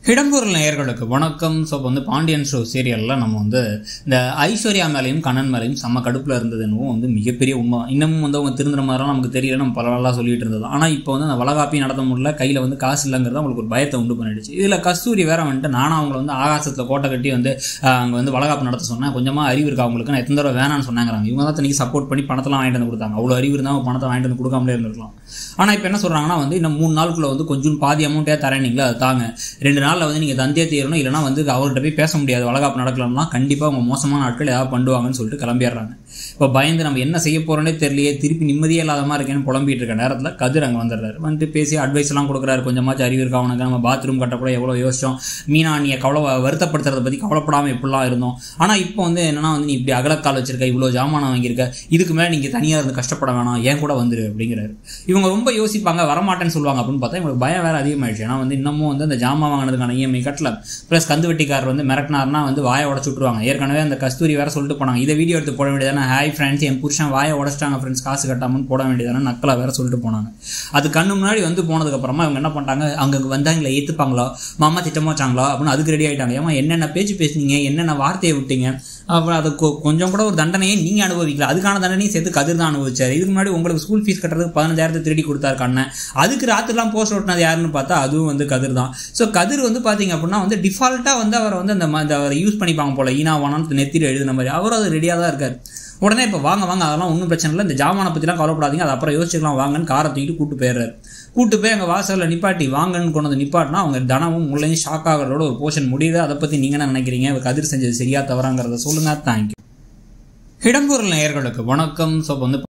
இடம்பொருள் நேயர்களுக்கு வணக்கம் ஸோ இப்போ வந்து பாண்டியன் ஷோ சீரியலில் நம்ம வந்து இந்த ஐஸ்வர்யா மேலேயும் கண்ணன் மேலேயும் செம்ம கடுப்பில் இருந்ததுன்னு வந்து மிகப்பெரிய உண்மை இன்னமும் வந்து அவங்க திருந்துற மாதிரிலாம் நமக்கு தெரியல நம்ம பல நாளாக சொல்லிட்டு இருந்தது ஆனால் இப்போ வந்து அந்த வளகாப்பையும் நடத்த முடியல கையில் வந்து காசு இல்லைங்கிறது அவங்களுக்கு ஒரு பயத்தை உண்டு பண்ணிடுச்சு இதில் கஸ்தூரி வேற வந்துட்டு நானும் அவங்கள வந்து ஆகாசத்தில் கோட்டை கட்டி வந்து அங்கே வந்து வளகாப்பு நடத்த சொன்னேன் கொஞ்சமாக அறிவு இருக்கா அவங்களுக்கு நான் எத்தனை தடவை வேணாம்னு சொன்னாங்கிறாங்க இவங்க தான் தனிக்கு சப்போர்ட் பண்ணி பணத்தெல்லாம் வாங்கிட்டு வந்து கொடுத்தாங்க அவ்வளோ அறிவு இருந்தால் அவங்க பணத்தை வாங்கிட்டு வந்து கொடுக்காமலே இருந்திருக்கலாம் ஆனால் இப்போ என்ன சொல்கிறாங்கன்னா வந்து இன்னும் மூணு நாளுக்குள்ள வந்து கொஞ்சம் பாதி அமௌண்ட்டே தரேன் நீங்களே அதை தாங்க ரெண்டு நாளில் வந்து நீங்கள் தந்தியே தீரணும் இல்லைனா வந்து அவர்கிட்ட போய் பேச முடியாது வளகாப்பு நடக்கலாம்னா கண்டிப்பாக அவங்க மோசமான நாட்கள் ஏதாவது பண்ணுவாங்கன்னு சொல்லிட்டு கிளம்பிடுறாங்க இப்போ பயந்து நம்ம என்ன செய்ய போகிறோன்னே தெரியலையே திருப்பி நிம்மதியே இல்லாத மாதிரி இருக்கேன்னு புலம்பிட்டு இருக்க நேரத்தில் கதிர் அங்கே வந்துடுறாரு வந்துட்டு பேசி அட்வைஸ் எல்லாம் கொடுக்குறாரு கொஞ்சமாச்சும் அறிவு இருக்கா அவனுக்கு நம்ம பாத்ரூம் கட்டக்கூட எவ்வளோ யோசிச்சோம் மீனா நீ கவலை வருத்தப்படுத்துறத பற்றி கவலைப்படாமல் இப்படிலாம் இருந்தோம் ஆனால் இப்போ வந்து என்னன்னா வந்து நீ இப்படி அகலக்கால் வச்சிருக்க இவ்வளோ ஜாமானம் வாங்கியிருக்க இதுக்கு மேலே நீங்கள் தனியாக இருந்து கஷ்டப்பட வேணாம் ஏன் கூட வந்துரு அப்படிங்கிறாரு இவங்க ரொம்ப யோசிப்பாங்க வரமாட்டேன்னு சொல்லுவாங்க அப்படின்னு பார்த்தா இவங்களுக்கு பயம் வேறு அதிகமாயிடுச்சு ஏன்னா வந்து இன்னமும் வந்து அந்த ஜாமான் வாங்கினதுக்கான இஎம்ஐ கட்டல ப்ளஸ் கந்து வெட்டிக்காரர் வந்து மிரட்டினார்னா வந்து வாயை உடச்சு விட்ருவாங்க ஏற்கனவே அந்த கஸ்தூரி வேற சொல்லிட்டு போனாங்க இதை வீடியோ எடுத்து போட வேண்டியதானே ஹாய் ஃப்ரெண்ட்ஸ் என் புருஷன் வாயை உடச்சிட்டாங்க ஃப்ரெண்ட்ஸ் காசு கட்டாமன்னு போட வேண்டியதானே நக்கலா வேற சொல்லிட்டு போனாங்க அது கண்ணு முன்னாடி வந்து போனதுக்கப்புறமா இவங்க என்ன பண்ணிட்டாங்க அங்கே வந்தாங்களே ஏற்றுப்பாங்களோ மாமா திட்டமா வச்சாங்களோ அப்படின்னு அதுக்கு ரெடி ஆகிட்டாங்க ஏமா என்னென்ன பேச்சு பேசுனீங்க என்னென்ன வார்த்தையை விட்டீங்க அப்புறம் அது கொ- கொஞ்சம் கூட ஒரு தண்டனையை நீங்கள் அனுபவிக்கல அதுக்கான தண்டனையும் சேர்த்து கதிர் தான் அனுபவிச்சார் இதுக்கு முன்னாடி உங்களுக்கு ஸ்கூல் ஃபீஸ் கட்டுறதுக்கு பதினஞ்சாயிரத்தை திருடி கொடுத்தாரு கண்ணன் அதுக்கு ராத்திரிலாம் போஸ்ட் ஓட்டினது யாருன்னு பார்த்தா அதுவும் வந்து கதிர் தான் ஸோ கதிர் வந்து பார்த்தீங்க அப்படின்னா வந்து டிஃபால்ட்டாக வந்து அவர் வந்து அந்த ம- இந்த அவரை யூஸ் பண்ணிப்பாங்க போல ஈனா வானான்னு நெத்தியில் எழுதின மாதிரி அவரும் அது ரெடியாக தான் இருக்கார் உடனே இப்போ வாங்க வாங்க அதெல்லாம் ஒன்றும் பிரச்சனை இல்லை இந்த ஜாமானை பற்றிலாம் கவலைப்படாதீங்க அதை அப்புறம் யோசிச்சுக்கலாம் வாங்கன்னு காரை தூக்கிட்டு கூட்டு போயிடுறாரு கூட்டு போய் அங்கே வாசலில் நிப்பாட்டி வாங்கன்னு கொண்டு வந்து நிப்பாட்டினா அவங்க தனமும் முள்ளையும் ஷாக் ஆகிறதோட ஒரு போர்ஷன் முடியுது அதை பற்றி நீங்கள் என்ன நினைக்கிறீங்க கதிர் செஞ்சது சரியா தவறாங்கிறத சொல்லுங்கள் தேங்க்யூ இடம்பொருள் நேயர்களுக்கு வணக்கம் ஸோ வந்து